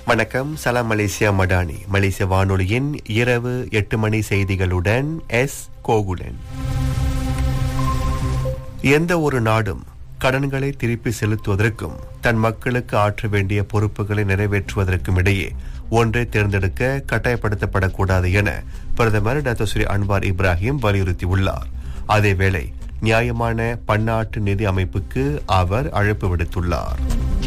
வணக்கம் சலாம் மலேசியா மடானி மலேசிய வானொலியின் இரவு எட்டு மணி செய்திகளுடன் எஸ் கோகுலன் எந்த ஒரு நாடும் கடன்களை திருப்பி செலுத்துவதற்கும் தன் மக்களுக்கு ஆற்ற வேண்டிய பொறுப்புகளை நிறைவேற்றுவதற்கும் இடையே ஒன்றை தேர்ந்தெடுக்க கட்டாயப்படுத்தப்படக்கூடாது என பிரதமர் டாக்டர் ஸ்ரீ அன்வார் இப்ராஹிம் வலியுறுத்தியுள்ளார் அதேவேளை நியாயமான பன்னாட்டு நிதி அமைப்புக்கு அவர் அழைப்பு விடுத்துள்ளார்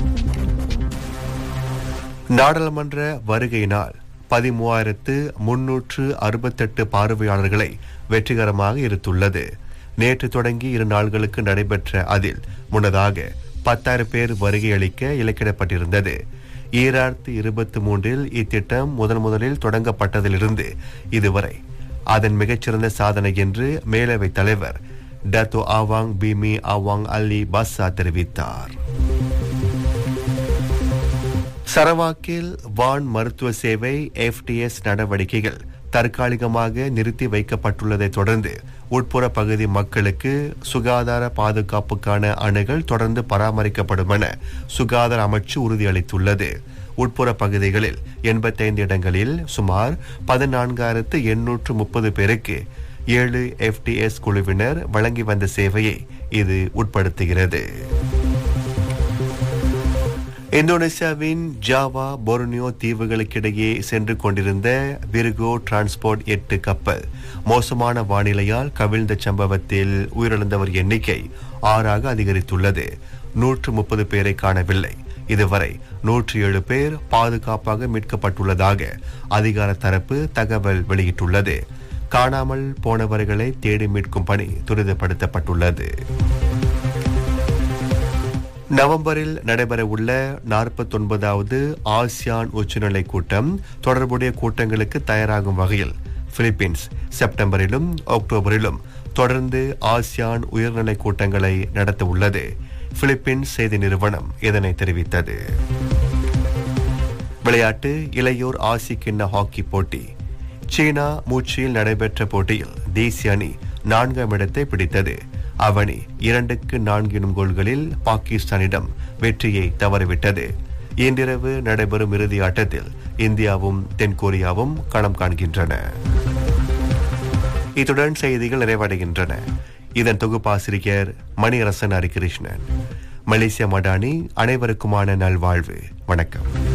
நாடாளுமன்ற வருகையினால் பதிமூவாயிரத்து முன்னூற்று அறுபத்தெட்டு பார்வையாளர்களை வெற்றிகரமாக இருத்துள்ளது நேற்று தொடங்கி இரு நாள்களுக்கு நடைபெற்ற அதில் முன்னதாக பத்தாயிரம் பேர் வருகை அளிக்க இலக்கிடப்பட்டிருந்தது ஈராயிரத்து இருபத்தி மூன்றில் இத்திட்டம் முதன் முதலில் தொடங்கப்பட்டதிலிருந்து இதுவரை அதன் மிகச்சிறந்த சாதனை என்று மேலவை தலைவர் டத்தோ ஆவாங் பிமி ஆவாங் அலி பஸ்ஸா தெரிவித்தார் சரவாக்கில் வான் மருத்துவ சேவை எஃப்டிஎஸ் நடவடிக்கைகள் தற்காலிகமாக நிறுத்தி வைக்கப்பட்டுள்ளதை தொடர்ந்து உட்புற பகுதி மக்களுக்கு சுகாதார பாதுகாப்புக்கான அணுகள் தொடர்ந்து பராமரிக்கப்படும் என சுகாதார அமைச்சு உறுதியளித்துள்ளது உட்புற பகுதிகளில் எண்பத்தைந்து இடங்களில் சுமார் பதினான்காயிரத்து எண்ணூற்று முப்பது பேருக்கு ஏழு எஃப்டிஎஸ் குழுவினர் வழங்கி வந்த சேவையை இது உட்படுத்துகிறது இந்தோனேசியாவின் ஜாவா பொர்னியோ தீவுகளுக்கிடையே சென்று கொண்டிருந்த விர்கோ டிரான்ஸ்போர்ட் எட்டு கப்பல் மோசமான வானிலையால் கவிழ்ந்த சம்பவத்தில் உயிரிழந்தவர் எண்ணிக்கை ஆறாக அதிகரித்துள்ளது நூற்று முப்பது பேரை காணவில்லை இதுவரை நூற்றி ஏழு பேர் பாதுகாப்பாக மீட்கப்பட்டுள்ளதாக அதிகார தரப்பு தகவல் வெளியிட்டுள்ளது காணாமல் போனவர்களை தேடி மீட்கும் பணி துரிதப்படுத்தப்பட்டுள்ளது நவம்பரில் நடைபெறவுள்ள நாற்பத்தொன்பதாவது ஆசியான் உச்சநிலை கூட்டம் தொடர்புடைய கூட்டங்களுக்கு தயாராகும் வகையில் பிலிப்பீன்ஸ் செப்டம்பரிலும் அக்டோபரிலும் தொடர்ந்து ஆசியான் உயர்நிலை கூட்டங்களை நடத்த உள்ளது பிலிப்பீன்ஸ் செய்தி நிறுவனம் இதனை தெரிவித்தது விளையாட்டு இளையோர் ஆசி கிண்ண ஹாக்கி போட்டி சீனா மூச்சியில் நடைபெற்ற போட்டியில் தேசிய அணி நான்காம் இடத்தை பிடித்தது அவனி இரண்டுக்கு நான்கு எனும் கோல்களில் பாகிஸ்தானிடம் வெற்றியை தவறவிட்டது இன்றிரவு நடைபெறும் இறுதி ஆட்டத்தில் இந்தியாவும் தென்கொரியாவும் களம் காண்கின்றன இத்துடன் செய்திகள் நிறைவடைகின்றன இதன் தொகுப்பாசிரியர் மணியரசன் ஹரிகிருஷ்ணன் மலேசிய மடானி அனைவருக்குமான நல்வாழ்வு வணக்கம்